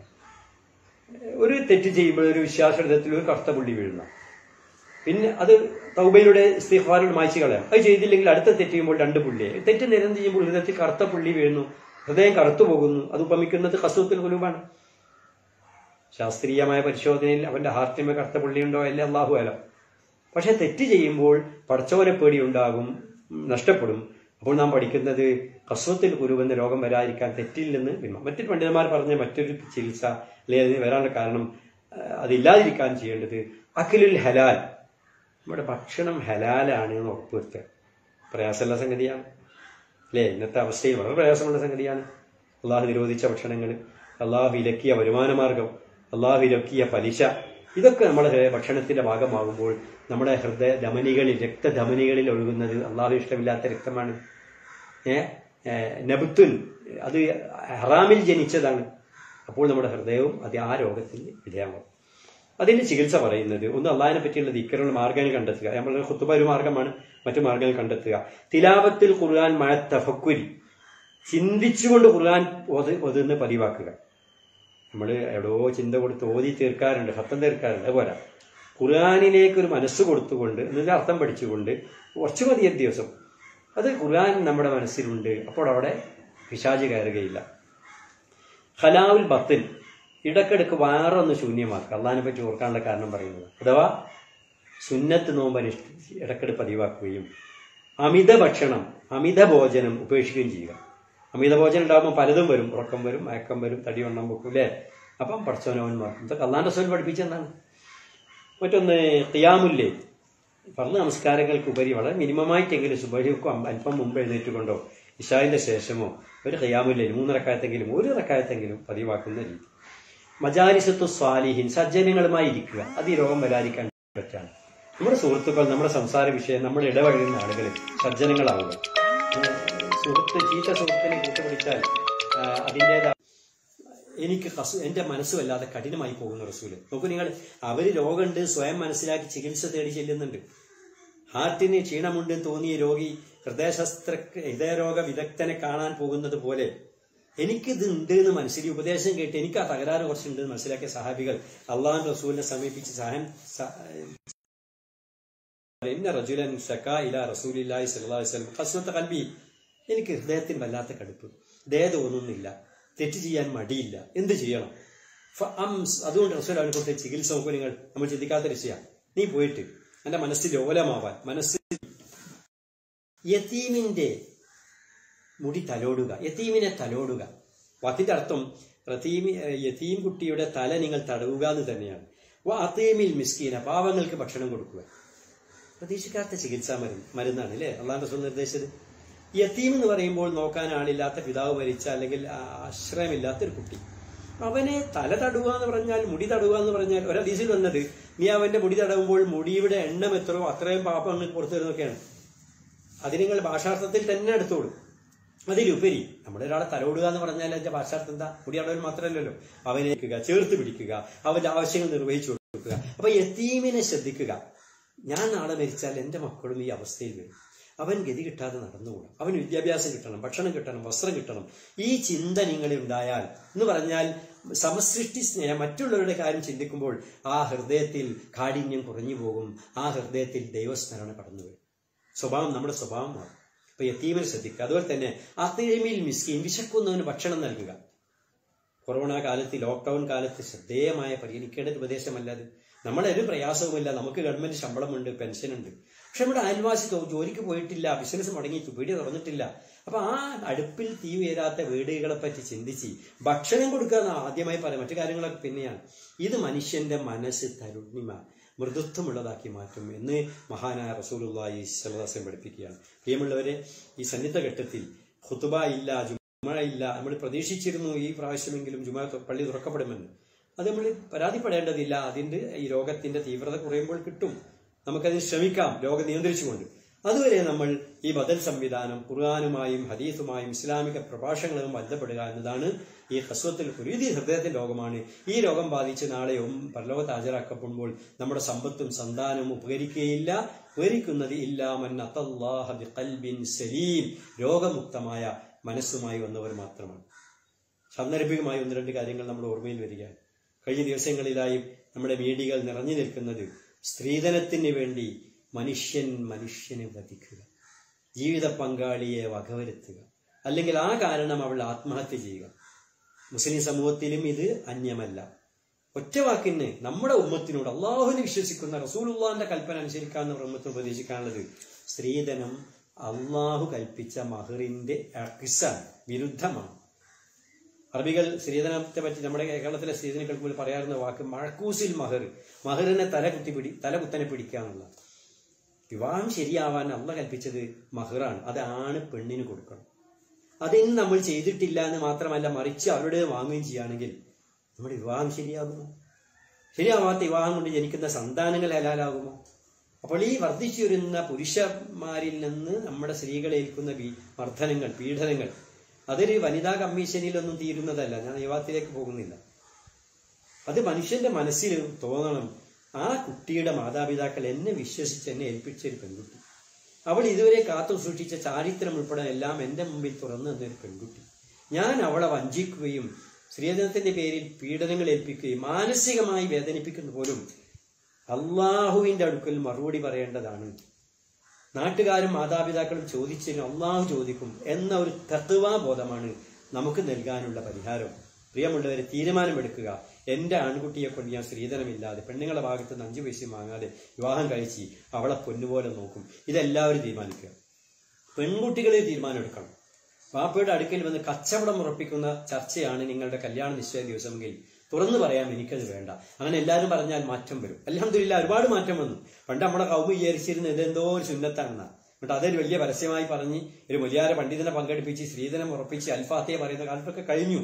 ഒരു തെറ്റ് ചെയ്യുമ്പോൾ ഒരു വിശ്വാസ ഹൃദയത്തിൽ ഒരു കറുത്ത പുള്ളി വീഴുന്ന പിന്നെ അത് തൗബയിലൂടെ ഇസ്തിഫാരോട് മായ്ച്ചു കളയാം അത് ചെയ്തില്ലെങ്കിൽ അടുത്ത തെറ്റ് ചെയ്യുമ്പോൾ രണ്ട് പുള്ളി തെറ്റ് നിരം ചെയ്യുമ്പോൾ ഹൃദയത്തിൽ കറുത്ത പുള്ളി വീഴുന്നു ഹൃദയം കറുത്തു പോകുന്നു അത് ഉപമിക്കുന്നത് കസൂത്തിൽ കുലുബാണ് ശാസ്ത്രീയമായ പരിശോധനയിൽ അവന്റെ ഹാർട്ടിമ കറുത്ത പുള്ളിയുണ്ടോ അല്ലേ അള്ളാഹു അലം പക്ഷെ തെറ്റ് ചെയ്യുമ്പോൾ പടച്ചോനെ പേടി ഉണ്ടാകും നഷ്ടപ്പെടും അപ്പോൾ നാം പഠിക്കുന്നത് കസ്വത്തിൽ കുരുവെന്ന രോഗം വരാതിരിക്കാൻ തെറ്റിൽ നിന്ന് പിന്മാ മറ്റു പണ്ഡിതന്മാർ പറഞ്ഞ മറ്റൊരു ചികിത്സ അല്ലെങ്കിൽ അതിന് വരാനുള്ള കാരണം അതില്ലാതിരിക്കാൻ ചെയ്യേണ്ടത് അഖിലുൽ ഹലാൽ നമ്മുടെ ഭക്ഷണം ഹലാലാണ് എന്ന് ഉറപ്പുവരുത്തുക പ്രയാസമുള്ള സംഗതിയാണ് അല്ലേ ഇന്നത്തെ അവസ്ഥയിൽ വളരെ പ്രയാസമുള്ള സംഗതിയാണ് അള്ളാഹു നിരോധിച്ച ഭക്ഷണങ്ങൾ അള്ളാഹു വിലക്കിയ വരുമാന മാർഗം അള്ളാഹു വിലക്കിയ പലിശ ഇതൊക്കെ നമ്മുടെ ഭക്ഷണത്തിന്റെ ഭാഗമാകുമ്പോൾ നമ്മുടെ ഹൃദയ ധമനികളിൽ രക്തധമനികളിൽ ഒഴുകുന്നത് അള്ളാഹു ഇഷ്ടമില്ലാത്ത രക്തമാണ് ഏ നബുത്തുൻ അത് ഹറാമിൽ ജനിച്ചതാണ് അപ്പോൾ നമ്മുടെ ഹൃദയവും അത് ആ രോഗത്തിന് വിധേയമാകും അതിന്റെ ചികിത്സ പറയുന്നത് ഒന്ന് അള്ളാഹിനെ പറ്റിയുള്ള ദിക്കറുള്ള മാർഗ്ഗങ്ങൾ കണ്ടെത്തുക നമ്മൾ ഹുത്തുബ ഒരു മാർഗമാണ് മറ്റു മാർഗ്ഗങ്ങൾ കണ്ടെത്തുക തിലാപത്തിൽ ഖുർആൻ മഴ തഫക്കുരി ചിന്തിച്ചുകൊണ്ട് ഖുർആൻ ഒതുന്ന് പതിവാക്കുക നമ്മൾ എവിടെയോ ചിന്ത കൊടുത്ത് ഓതി തീർക്കാറുണ്ട് ഹത്തം തീർക്കാറുണ്ട് അതുപോലെ ഖുർആാനിലേക്ക് ഒരു മനസ്സ് കൊടുത്തുകൊണ്ട് എന്നിട്ട് അർത്ഥം പഠിച്ചുകൊണ്ട് കുറച്ചു മതിയൊരു ദിവസം അത് ഖുർആൻ നമ്മുടെ മനസ്സിലുണ്ട് അപ്പോൾ അവിടെ പിശാജ് കയറുകയില്ല ഹലാവുൽ ബത്തിൻ ഇടക്കിടക്ക് വേറൊന്ന് ശൂന്യമാക്കുക അള്ളഹാനെ പറ്റി ഓർക്കാനുള്ള കാരണം പറയുന്നത് അഥവാ സുന്നത്ത് നോമ്പ് അനുഷ്ഠിച്ച് ഇടക്കിടക്ക് പതിവാക്കുകയും അമിത ഭക്ഷണം അമിത ഭോജനം ഉപേക്ഷിക്കുകയും ചെയ്യുക അമിത ഭോജനം ഉണ്ടാകുമ്പോൾ പലതും വരും ഉറക്കം വരും മയക്കം വരും തടി വണ്ണം വെക്കും അല്ലേ അപ്പം പഠിച്ചവനവൻ മാർക്കും ഇതൊക്കെ അള്ളാന്റെ സ്വയം പഠിപ്പിച്ചെന്താണ് മറ്റൊന്ന് ഖിയാമുല്ലേ പറഞ്ഞ നമസ്കാരങ്ങൾക്ക് ഉപരി വളരെ മിനിമമായിട്ടെങ്കിലും സുബഹിക്കും അല്പം മുമ്പ് എഴുന്നേറ്റുകൊണ്ടോ ഇഷാവിന്റെ ശേഷമോ ഒരു ഖിയാമുല്ലേ മൂന്നിറക്കായത്തെങ്കിലും ഒരു റക്കായത്തെങ്കിലും പതിവാക്കുന്ന രീതി മജാലിസത്തു സ്വാലിഹിൻ സജ്ജനങ്ങളുമായി ഇരിക്കുക അത് ഈ രോഗം വരാതിരിക്കാൻ പറ്റാണ് നമ്മുടെ സുഹൃത്തുക്കൾ നമ്മുടെ സംസാര വിഷയം നമ്മൾ ഇടപഴകുന്ന ആളുകൾ സജ്ജനങ്ങളാവുക സുഹൃത്ത് ചീത്ത സുഹൃത്തിനെ കൂട്ടുപിടിച്ചാൽ അതിൻ്റെതായ എനിക്ക് കസു എന്റെ മനസ്സ് വല്ലാതെ കഠിനമായി പോകുന്ന റസൂല് നോക്കൂ നിങ്ങൾ അവര് രോഗമുണ്ട് സ്വയം മനസ്സിലാക്കി ചികിത്സ തേടി ചെല്ലുന്നുണ്ട് ഹാർട്ടിന് ക്ഷീണമുണ്ട് തോന്നിയ രോഗി ഹൃദയശസ്ത്ര ഹൃദയരോഗ വിദഗ്ധനെ കാണാൻ പോകുന്നത് പോലെ എനിക്കിത് ഉണ്ട് എന്ന് മനസ്സിൽ ഉപദേശം കേട്ട് എനിക്ക് ആ തകരാറ് കുറച്ചുണ്ട് എന്ന് മനസ്സിലാക്കിയ സഹാബികൾ അള്ളാഹു റസൂലിനെ സമീപിച്ച് സഹൻ ഇന്ന റജുലൻ ഷക്കാ ഇല റസൂലില്ലാഹി സല്ലല്ലാഹു അലൈഹി വസല്ലം ഖസ്വത്ത ഖൽബി എനിക്ക് ഹൃദയത്തിന് വല്ലാത്ത കടുപ്പ് ദയ തോന്നുന്നില്ല തെറ്റ് ചെയ്യാൻ മടിയില്ല എന്ത് ചെയ്യണം ഫഅംസ് അതുകൊണ്ട് റസൂൽ അവനെ കൊടുത്ത ചികിത്സ നോക്കൂ നിങ്ങൾ നമ്മൾ ചിന്തിക്കാത്ത രക്ഷയാ നീ പോയിട്ട് എന്റെ മനസ്സിൽ ഓലമാവാൻ മനസ്സിൽ യതീമിന്റെ മുടി തലോടുക യതീമിനെ തലോടുക വാക്കിന്റെ അർത്ഥം റതീമി യതീം കുട്ടിയുടെ തല നിങ്ങൾ തടവുക എന്ന് തന്നെയാണ് വ അതീമിൽ മിസ്കീന പാവങ്ങൾക്ക് ഭക്ഷണം കൊടുക്കുക പ്രതീക്ഷിക്കാത്ത ചികിത്സാ മരുന്ന് മരുന്നാണ് അല്ലേ അള്ളാഹ് റസൂൽ നിർദ്ദേശിച്ചത് യത്തീം എന്ന് പറയുമ്പോൾ നോക്കാൻ ആളില്ലാത്ത പിതാവ് മരിച്ച അല്ലെങ്കിൽ ആശ്രയമില്ലാത്ത ഒരു കുട്ടി അവനെ തല തടുക എന്ന് പറഞ്ഞാൽ മുടി തടുക എന്ന് പറഞ്ഞാൽ ഒരു ഹദീസിൽ വന്നത് നീ അവന്റെ മുടി തടവുമ്പോൾ മുടിയുടെ എണ്ണം എത്രയോ അത്രയും പാപം അങ്ങ് പുറത്തു വരുന്നൊക്കെയാണ് അത് നിങ്ങൾ ഭാഷാർത്ഥത്തിൽ തന്നെ എടുത്തോളൂ അതിലുപരി നമ്മുടെ ഒരാളെ തലോടുക എന്ന് പറഞ്ഞാൽ അതിന്റെ ഭാഷാർത്ഥം എന്താ മുടി തടവൽ മാത്രമല്ലല്ലോ അവനെ ഇരിക്കുക, ചേർത്ത് പിടിക്കുക അവന്റെ ആവശ്യങ്ങൾ നിർവഹിച്ചു കൊടുക്കുക അപ്പൊ യത്തീമിനെ ശ്രദ്ധിക്കുക ഞാൻ നാളെ മരിച്ചാൽ എന്റെ മക്കളും ഈ അവസ്ഥയിൽ വരും അവൻ ഗതി കിട്ടാതെ നടന്നുകൂടാ അവൻ വിദ്യാഭ്യാസം കിട്ടണം ഭക്ഷണം കിട്ടണം വസ്ത്രം കിട്ടണം ഈ ചിന്ത നിങ്ങളിൽ ഉണ്ടായാൽ എന്ന് പറഞ്ഞാൽ സമസൃഷ്ടി സ്നേഹം മറ്റുള്ളവരുടെ കാര്യം ചിന്തിക്കുമ്പോൾ ആ ഹൃദയത്തിൽ കാഠിന്യം കുറഞ്ഞു പോകും ആ ഹൃദയത്തിൽ ദൈവസ്മരണ കടന്നു വരും സ്വഭാവം നമ്മുടെ സ്വഭാവം മാറും അപ്പൊ യത്തീമിനെ ശ്രദ്ധിക്കുക അതുപോലെ തന്നെ അത്തീമിൽ മിസ്കീൻ വിശക്കുന്നവന് ഭക്ഷണം നൽകുക കൊറോണ കാലത്ത് ലോക്ക്ഡൌൺ കാലത്ത് ശ്രദ്ധേയമായ പരിഗണിക്കേണ്ട ഒരു ഉപദേശമല്ലാതെ നമ്മളെ ഒരു പ്രയാസവുമില്ല നമുക്ക് ഗവൺമെന്റ് ശമ്പളമുണ്ട് പെൻഷനുണ്ട് പക്ഷെ നമ്മുടെ അയൽവാസി ജോ- ജോലിക്ക് പോയിട്ടില്ല ബിസിനസ് മുടങ്ങി വീട് തുറന്നിട്ടില്ല അപ്പൊ ആ അടുപ്പിൽ തീ ഉയരാത്ത വീടുകളെ പറ്റി ചിന്തിച്ച് ഭക്ഷണം കൊടുക്കുക എന്ന് ആദ്യമായി പറയാം മറ്റു കാര്യങ്ങളൊക്കെ പിന്നെയാണ് ഇത് മനുഷ്യന്റെ മനസ്സ് തരുണിമ മൃദുത്വമുള്ളതാക്കി മാറ്റും എന്ന് മഹാനായ റസൂലുള്ളാഹി സ്വല്ലല്ലാഹു പഠിപ്പിക്കുകയാണ് പ്രിയമുള്ളവരെ ഈ സന്നിധ ഘട്ടത്തിൽ ഖുതുബ ഇല്ല ജുമ ഇല്ല നമ്മൾ പ്രതീക്ഷിച്ചിരുന്നു ഈ പ്രാവശ്യമെങ്കിലും ജുമ തു- പള്ളി തുറക്കപ്പെടുമെന്ന് അത് നമ്മൾ പരാതിപ്പെടേണ്ടതില്ല അതിന്റെ ഈ രോഗത്തിന്റെ തീവ്രത കുറയുമ്പോൾ കിട്ടും നമുക്കതിന് ശ്രമിക്കാം രോഗം നിയന്ത്രിച്ചുകൊണ്ട് അതുവരെ നമ്മൾ ഈ ബദൽ സംവിധാനം ഖുർആാനുമായും ഹദീസുമായും ഇസ്ലാമിക പ്രഭാഷണങ്ങളും ബന്ധപ്പെടുക എന്നതാണ് ഈ ഹസ്വത്തിൽ കുരീതി ഹൃദയത്തിന്റെ രോഗമാണ് ഈ രോഗം ബാധിച്ച് നാളെയും പരലോകത്ത് ഹാജരാക്കപ്പെടുമ്പോൾ നമ്മുടെ സമ്പത്തും സന്താനവും ഉപകരിക്കുകയില്ല ഉപകരിക്കുന്നത് ഇല്ലാമൻ അത്തല്ലാഹ ബിഖൽബിൻ സലീം രോഗമുക്തമായ മനസ്സുമായി വന്നവർ മാത്രമാണ് സാന്ദർഭികമായ ഒന്ന് രണ്ട് കാര്യങ്ങൾ നമ്മുടെ ഓർമ്മയിൽ വരികയാണ് കഴിഞ്ഞ ദിവസങ്ങളിലായി നമ്മുടെ മീഡിയകൾ നിറഞ്ഞു നിൽക്കുന്നത് സ്ത്രീധനത്തിന് വേണ്ടി മനുഷ്യൻ മനുഷ്യനെ വധിക്കുക ജീവിത പങ്കാളിയെ വകവരുത്തുക അല്ലെങ്കിൽ ആ കാരണം അവൾ ആത്മഹത്യ ചെയ്യുക മുസ്ലിം സമൂഹത്തിലും ഇത് അന്യമല്ല ഒറ്റ വാക്കിന് നമ്മുടെ ഉമ്മത്തിനോട് അള്ളാഹുവിനെ വിശ്വസിക്കുന്ന റസൂലുള്ളാന്റെ കൽപ്പന അനുസരിക്കാവുന്ന നമ്മുടെ ഉമ്മത്തിന് ഉപദേശിക്കാനുള്ളത് സ്ത്രീധനം അള്ളാഹു കൽപ്പിച്ച മഹറിന്റെ അക്സാണ് വിരുദ്ധമാണ് അറബികൾ സ്ത്രീധനത്തെ പറ്റി നമ്മുടെ കേരളത്തിലെ സ്ത്രീധനം കേൾക്കുമ്പോൾ പറയാറുന്ന വാക്ക് മഴക്കൂസിൽ മഹർ മഹറിനെ തല കുത്തി പിടി തല കുത്തനെ പിടിക്കുക എന്നുള്ള വിവാഹം ശരിയാവാൻ അള്ള കൽപ്പിച്ചത് മഹറാണ് അത് ആണ് പെണ്ണിന് കൊടുക്കണം അതിന് നമ്മൾ ചെയ്തിട്ടില്ല എന്ന് മാത്രമല്ല മറിച്ച് അവരുടെ വാങ്ങുകയും ചെയ്യുകയാണെങ്കിൽ നമ്മുടെ വിവാഹം ശരിയാകുമോ ശരിയാവാത്ത വിവാഹം കൊണ്ട് ജനിക്കുന്ന സന്താനങ്ങൾ ഹലാലാകുമോ അപ്പോൾ ഈ വർദ്ധിച്ചു വരുന്ന പുരുഷന്മാരിൽ നിന്ന് നമ്മുടെ സ്ത്രീകളെ ഏൽക്കുന്ന പീ- മർദ്ദനങ്ങൾ പീഡനങ്ങൾ അതൊരു വനിതാ കമ്മീഷനിലൊന്നും തീരുന്നതല്ല ഞാൻ വിവാഹത്തിലേക്ക് പോകുന്നില്ല അത് മനുഷ്യന്റെ മനസ്സിൽ തോന്നണം ആ കുട്ടിയുടെ മാതാപിതാക്കൾ എന്നെ വിശ്വസിച്ച് എന്നെ ഏൽപ്പിച്ച ഒരു പെൺകുട്ടി അവൾ ഇതുവരെ കാത്തു സൂക്ഷിച്ച ചാരിത്രം ഉൾപ്പെടെ എല്ലാം എന്റെ മുമ്പിൽ തുറന്നു തന്നൊരു പെൺകുട്ടി ഞാൻ അവളെ വഞ്ചിക്കുകയും സ്ത്രീധനത്തിന്റെ പേരിൽ പീഡനങ്ങൾ ഏൽപ്പിക്കുകയും മാനസികമായി വേദനിപ്പിക്കുന്ന പോലും അള്ളാഹുവിന്റെ അടുക്കൽ മറുപടി പറയേണ്ടതാണ് നാട്ടുകാരും മാതാപിതാക്കളും ചോദിച്ചതിന് അള്ളാഹു ചോദിക്കും എന്ന ഒരു തത്വാ ബോധമാണ് നമുക്ക് നൽകാനുള്ള പരിഹാരം പ്രിയമുള്ളവരെ തീരുമാനമെടുക്കുക എന്റെ ആൺകുട്ടിയെ കൊണ്ട് ഞാൻ സ്ത്രീധനമില്ലാതെ പെണ്ണുങ്ങളുടെ ഭാഗത്ത് നിന്ന് അഞ്ചു പൈസ വാങ്ങാതെ വിവാഹം കഴിച്ച് അവളെ പൊന്നുപോലെ നോക്കും ഇതെല്ലാവരും തീരുമാനിക്കുക പെൺകുട്ടികളെ തീരുമാനമെടുക്കണം വാപ്പയുടെ അടുക്കൽ വന്ന് കച്ചവടം ഉറപ്പിക്കുന്ന ചർച്ചയാണ് നിങ്ങളുടെ കല്യാണ നിശ്ചയ ദിവസമെങ്കിൽ തുറന്നു പറയാം എനിക്കത് വേണ്ട അങ്ങനെ എല്ലാവരും പറഞ്ഞാൽ മാറ്റം വരും അലഹമില്ല ഒരുപാട് മാറ്റം വന്നു പണ്ട് നമ്മുടെ കൗമ വിചാരിച്ചിരുന്നത് ഇതെന്തോ ഒരു സുന്നത്താണെന്നാ എന്നിട്ട് അതൊരു വലിയ പരസ്യമായി പറഞ്ഞ് ഒരു വലിയാര പണ്ഡിതനെ പങ്കെടുപ്പിച്ച് സ്ത്രീധനം ഉറപ്പിച്ച് അൽഫാത്തയെ പറയുന്ന കാലത്തൊക്കെ കഴിഞ്ഞു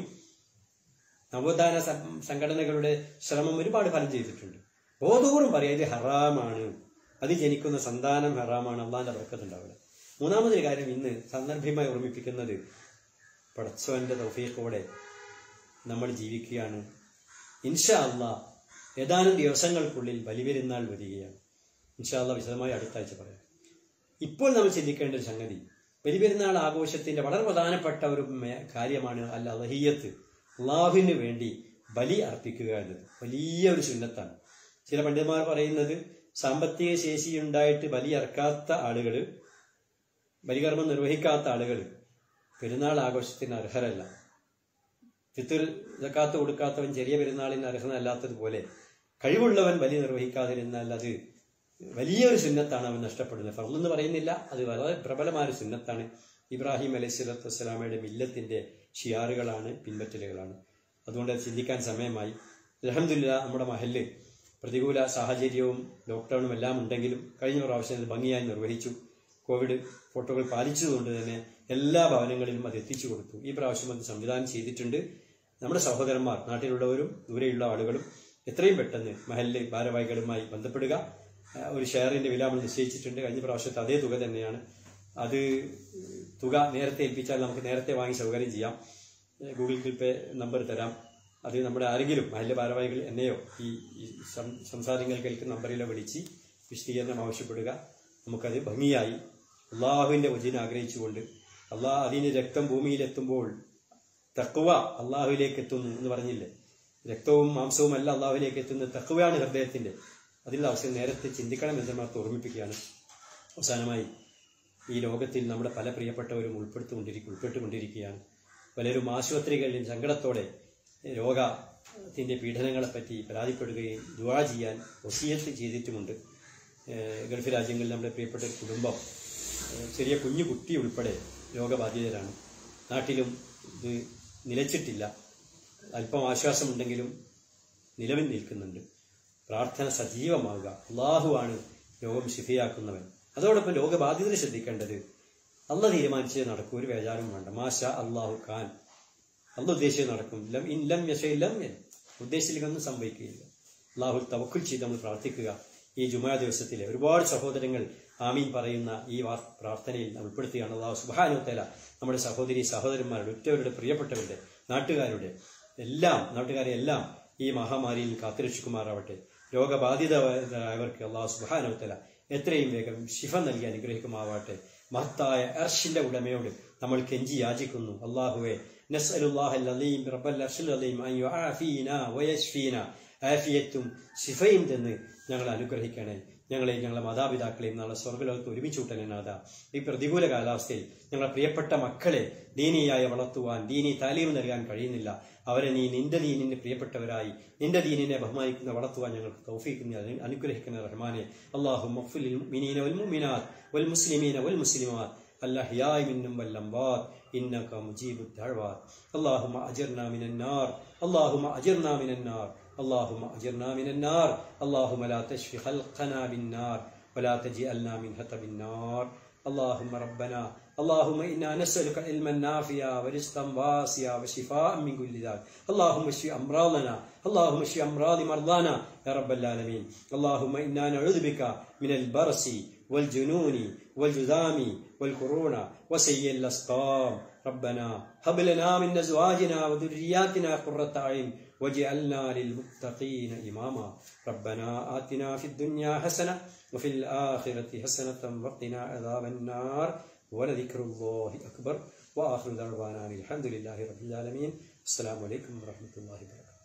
നവോത്ഥാന സം- സംഘടനകളുടെ ശ്രമം ഒരുപാട് ഫലം ചെയ്തിട്ടുണ്ട് ബോധപൂർവം പറയാം ഇത് ഹറാമാണ് അത് ജനിക്കുന്ന സന്താനം ഹറാമാണ് അള്ളാന്റെ വർക്കത്തുണ്ടാവില്ല മൂന്നാമതൊരു കാര്യം ഇന്ന് സന്ദർഭമായി ഓർമ്മിപ്പിക്കുന്നത് പടച്ചവന്റെ തൗഫീഖോടെ നമ്മൾ ജീവിക്കുകയാണ് ഇൻഷാ അള്ളാ ഏതാനും ദിവസങ്ങൾക്കുള്ളിൽ ബലിപെരുന്നാൾ വരികയാണ് ഇൻഷാ അള്ളാ വിശദമായി അടുത്ത ആഴ്ച പറയാം ഇപ്പോൾ നമ്മൾ ചിന്തിക്കേണ്ട ഒരു സംഗതി ബലിപെരുന്നാൾ ആഘോഷത്തിന്റെ വളരെ പ്രധാനപ്പെട്ട ഒരു മേ- കാര്യമാണ് അൽ അലഹിയത്ത് അള്ളാഹുവിന് വേണ്ടി ബലി അർപ്പിക്കുക എന്നത് വലിയ ഒരു സുന്നത്താണ് ചില പണ്ഡിതന്മാർ പറയുന്നത് സാമ്പത്തിക ശേഷിയുണ്ടായിട്ട് ബലി അർക്കാത്ത ആളുകൾ ബലികർമ്മം നിർവഹിക്കാത്ത ആളുകൾ പെരുന്നാൾ ആഘോഷത്തിന് അർഹരല്ല ഫിത്തുൽ ജക്കാത്ത് കൊടുക്കാത്തവൻ ചെറിയ പെരുന്നാളിന് അർഹനല്ലാത്തതുപോലെ കഴിവുള്ളവൻ ബലി നിർവഹിക്കാതിരുന്നാൽ അത് വലിയൊരു സുന്നത്താണ് അവൻ നഷ്ടപ്പെടുന്നത് ഫർളെന്ന് പറയുന്നില്ല അത് വളരെ പ്രബലമായ ഒരു സുന്നത്താണ് ഇബ്രാഹിം അലൈഹി സ്വലാത്തു വസ്സലാമയുടെ മില്ലത്തിന്റെ ഷിയാറുകളാണ് പിൻപറ്റലുകളാണ് അതുകൊണ്ട് അത് ചിന്തിക്കാൻ സമയമായി അലഹമില്ല നമ്മുടെ മഹല് പ്രതികൂല സാഹചര്യവും ലോക്ക്ഡൌണും എല്ലാം ഉണ്ടെങ്കിലും കഴിഞ്ഞ പ്രാവശ്യം അത് ഭംഗിയായി നിർവഹിച്ചു കോവിഡ് ഫോട്ടോകൾ പാലിച്ചതുകൊണ്ട് തന്നെ എല്ലാ ഭവനങ്ങളിലും അത് എത്തിച്ചു കൊടുത്തു ഈ പ്രാവശ്യം അത് സംവിധാനം ചെയ്തിട്ടുണ്ട് നമ്മുടെ സഹോദരന്മാർ നാട്ടിലുള്ളവരും ദൂരെയുള്ള ആളുകളും എത്രയും പെട്ടെന്ന് മഹലിലെ ഭാരവാഹികളുമായി ബന്ധപ്പെടുക ആ, ഒരു ഷെയറിന്റെ വില നമ്മൾ നിശ്ചയിച്ചിട്ടുണ്ട് കഴിഞ്ഞ പ്രാവശ്യത്തെ അതേ തുക തന്നെയാണ് അത് തുക നേരത്തെ ഏൽപ്പിച്ചാൽ നമുക്ക് നേരത്തെ വാങ്ങി സൗകര്യം ചെയ്യാം ഏ, ഗൂഗിൾ പേ നമ്പർ തരാം അത് നമ്മുടെ ആരെങ്കിലും മഹലിലെ ഭാരവാഹികൾ എന്നെയോ ഈ ഈ സം- സംസാരങ്ങൾ കേൾക്കുന്ന നമ്പറിലോ വിളിച്ച് വിശദീകരണം ആവശ്യപ്പെടുക നമുക്കത് ഭംഗിയായി അള്ളാഹുവിന്റെ വചന ആഗ്രഹിച്ചുകൊണ്ട് അള്ളാഹ് അതിന് രക്തം ഭൂമിയിലെത്തുമ്പോൾ തക്കുവ അള്ളാഹുവിലേക്ക് എത്തുന്നു എന്ന് പറഞ്ഞില്ലേ രക്തവും മാംസവും അല്ല അള്ളാഹുവിലേക്ക് എത്തുന്നത് തക്കുവയാണ് ഹൃദയത്തിന്റെ അതിനുള്ള അവസരം നേരത്തെ ചിന്തിക്കണം എന്ന് മാത്രം ഓർമ്മിപ്പിക്കുകയാണ് അവസാനമായി ഈ ലോകത്തിൽ നമ്മുടെ പല പ്രിയപ്പെട്ടവരും ഉൾപ്പെടുത്തുകൊണ്ടിരിക്കും ഉൾപ്പെട്ടുകൊണ്ടിരിക്കുകയാണ് പലരും ആശുപത്രികളിൽ സങ്കടത്തോടെ രോഗത്തിന്റെ പീഡനങ്ങളെപ്പറ്റി പരാതിപ്പെടുകയും ദുവാ ചെയ്യാൻ വസീയത്ത് ചെയ്തിട്ടുമുണ്ട് ഏഹ് ഗൾഫ് രാജ്യങ്ങളിൽ നമ്മുടെ പ്രിയപ്പെട്ട ഒരു കുടുംബം ഏഹ് ചെറിയ കുഞ്ഞു കുട്ടി ഉൾപ്പെടെ രോഗബാധിതരാണ് നാട്ടിലും ഇത് നിലച്ചിട്ടില്ല അല്പം ആശ്വാസമുണ്ടെങ്കിലും നിലവിൽ നിൽക്കുന്നുണ്ട് പ്രാർത്ഥന സജീവമാകുക അള്ളാഹുവാണ് രോഗം ശിഫിയാക്കുന്നവൻ അതോടൊപ്പം രോഗബാധിതരെ ശ്രദ്ധിക്കേണ്ടത് അല്ല തീരുമാനിച്ചേ നടക്കും ഒരു വേജാരും വേണ്ട മാഷ അള്ളാഹു ഖാൻ അല്ല ഉദ്ദേശിച്ചത് നടക്കും ലം ഇൻ ലം യശ ലം യൻ ഉദ്ദേശിച്ചില്ലെന്നും സംഭവിക്കുകയില്ല അള്ളാഹു തവക്കുൽ ചെയ്ത് നമ്മൾ പ്രാർത്ഥിക്കുക ഈ ജുമാ ദിവസത്തിലെ ഒരുപാട് സഹോദരങ്ങൾ ആമീൻ പറയുന്ന ഈ വാർ- പ്രാർത്ഥനയിൽ നമ്മൾ ഉൾപ്പെടുത്തുകയാണ് അള്ളാഹു സുബാനുത്തല നമ്മുടെ സഹോദരി സഹോദരന്മാരുടെ ഉറ്റവരുടെ പ്രിയപ്പെട്ടവരുടെ നാട്ടുകാരുടെ എല്ലാം നാട്ടുകാരെ എല്ലാം ഈ മഹാമാരിയിൽ കാത്തുരക്ഷിക്കുമാറാവട്ടെ രോഗബാധിതരായവർക്ക് അള്ളാഹു സുബാനുത്തല എത്രയും വേഗം ശിഫ നൽകി അനുഗ്രഹിക്കുമാവാട്ടെ മഹത്തായ അർഷിന്റെ ഉടമയോട് നമ്മൾ കെഞ്ചി യാചിക്കുന്നു അള്ളാഹുവെ നസ്അലുല്ലാഹൽ അലീം റബ്ബൽ അർഷിൽ അലീം അൻ യുആഫീന വയശ്ഫീന ആഫിയത്തും ശിഫയും തന്ന് ഞങ്ങൾ അനുഗ്രഹിക്കണേ ഞങ്ങളെ ഞങ്ങളെ മാതാപിതാക്കളെയും നാളെ സ്വർഗ്ഗലോകത്ത് ഒരുമിച്ച് കൂട്ടണേ നാഥ ഈ പ്രതികൂല കാലാവസ്ഥയിൽ ഞങ്ങളെ പ്രിയപ്പെട്ട മക്കളെ ദീനിയായി വളർത്തുവാൻ ദീനി താലീം നൽകാൻ കഴിയുന്നില്ല അവരെ നീ നിന്റെ ദീനിന്റെ പ്രിയപ്പെട്ടവരായി നിന്റെ ദീനിനെ ബഹുമാനിക്കുന്ന വളർത്തുവാൻ ഞങ്ങൾക്ക് തൗഫീഖിനെ അനുഗ്രഹിക്കുന്ന റഹ്മാനെ അള്ളാഹു മഫ്ഫുലിൽ മുഅ്മിനീന വൽ മുഅ്മിനാത്ത് വൽ മുസ്ലിമീന വൽ മുസ്ലിമാത്ത് الأحياء منهم والأموات إنك مجيب الدعوات اللهم أجرنا من النار اللهم أجرنا من النار اللهم أجرنا من النار اللهم لا تشفي خلقنا بالنار ولا تجعلنا من هتب النار اللهم ربنا اللهم إنا نسألك علما نافعا ورزقا واسعا وشفاء من كل ذات اللهم اشف أمراضنا اللهم اشف أمراض مرضانا يا رب العالمين اللهم إنا نعوذ بك من البرص والجنون والجذام والكورونا وسيء الأسقام ربنا هب لنا من أزواجنا وذرياتنا قرة أعين واجعلنا للمتقين إماما ربنا آتنا في الدنيا حسنة وفي الآخرة حسنة وقنا عذاب النار ولذكر الله أكبر وآخر دعوانا أن الحمد لله رب العالمين السلام عليكم ورحمة الله وبركاته